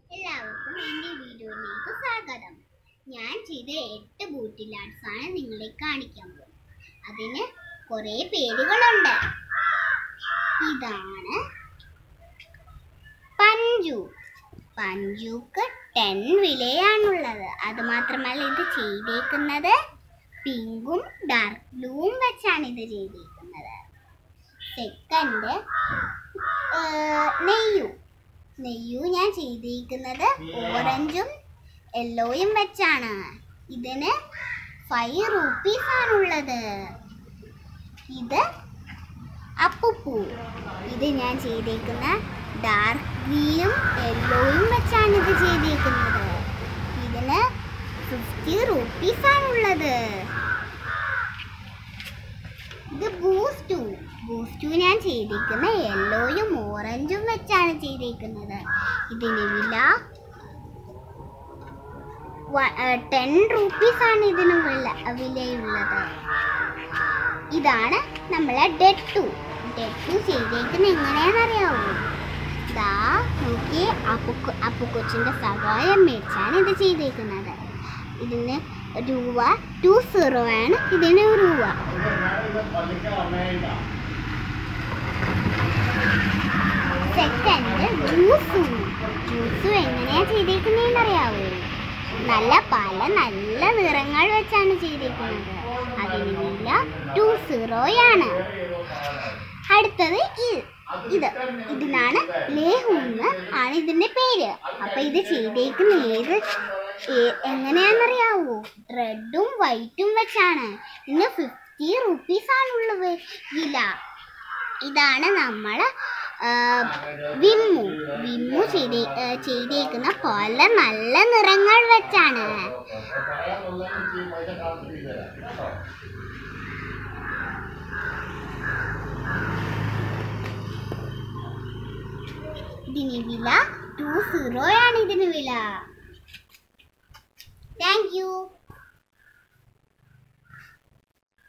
എല്ലാവർക്കും എൻ്റെ വീഡിയോയിലേക്ക് സ്വാഗതം ഞാൻ ചെയ്ത എട്ട് ബൂട്ടിൽ ആർട്സ് ആണ് നിങ്ങളെ കാണിക്കാൻ പോകുന്നത് അതിന് കുറേ പേരുകളുണ്ട് ഇതാണ് പഞ്ചു പഞ്ചുക്ക് ടെൻ വിലയാണുള്ളത് അത് മാത്രമല്ല ഇത് ചെയ്തേക്കുന്നത് പിങ്കും ഡാർക്ക് ബ്ലൂവും വെച്ചാണ് ഇത് ചെയ്തേക്കുന്നത് സെക്കൻഡ് നെയ്യു നെയ്യു ഞാൻ ചെയ്തിരിക്കുന്നത് ഓറഞ്ചും യെല്ലോയും വെച്ചാണ് ഇതിന് ഫൈവ് റുപ്പീസ് ആണുള്ളത് ഇത് അപ്പുപ്പൂ ഇത് ഞാൻ ചെയ്തേക്കുന്ന ഡാർക്ക് ഗ്രീനും യെല്ലോയും വെച്ചാണ് ഇത് ചെയ്തേക്കുന്നത് ഇതിന് ഫിഫ്റ്റി റുപ്പീസ് ആണുള്ളത് ഇത് ബൂസ്റ്റു ബൂസ്റ്റു ഞാൻ ചെയ്തിരിക്കുന്ന യെല്ലോയും ഓറഞ്ചും വെച്ചാണ് ചെയ്തിരിക്കുന്നത് ഇതിന് വില ടെൻ റുപ്പീസ് ആണ് ഇതിന് വില വിലയുള്ളത് ഇതാണ് നമ്മളെ ഡെട്ടു ഡെട്ടു ചെയ്തേക്കുന്നത് എങ്ങനെയാണെന്നറിയാവോ ദാ നോക്കി അപ്പു അപ്പുക്കൊച്ചിൻ്റെ സഹായം മേടിച്ചാണ് ഇത് ചെയ്തേക്കുന്നത് ഇതിന് രൂപ ടു സീറോ ആണ് ഇതിന് രൂപ സെക്കൻഡ് ജ്യൂസു ജ്യൂസു എങ്ങനെയാ ചെയ്തേക്കുന്നതെന്ന് അറിയാവോ നല്ല പല നല്ല നിറങ്ങൾ വെച്ചാണ് ചെയ്തേക്കുന്നത് അതിന് വില ടു സീറോയാണ് അടുത്തത് ഇ- ഇത് ഇതിനാണ് ലേഹൂന്ന് ആണ് ഇതിന്റെ പേര് അപ്പൊ ഇത് ചെയ്തേക്കുന്ന ഏത് ഏ- എങ്ങനെയാണെന്നറിയാവോ റെഡും വൈറ്റും വെച്ചാണ് ഇതിന് ഫിഫ്റ്റി റുപ്പീസ് ആണുള്ളത് വില ഇതാണ് നമ്മള് ആ, വിമ്മു വിമ്മു ചെയ്തേ ഏ, ചെയ്തേക്കുന്ന പല നല്ല നിറങ്ങൾ വെച്ചാണ് ഇതിന് വില ടു സീറോ ആണ് ഇതിന് വില താങ്ക് യു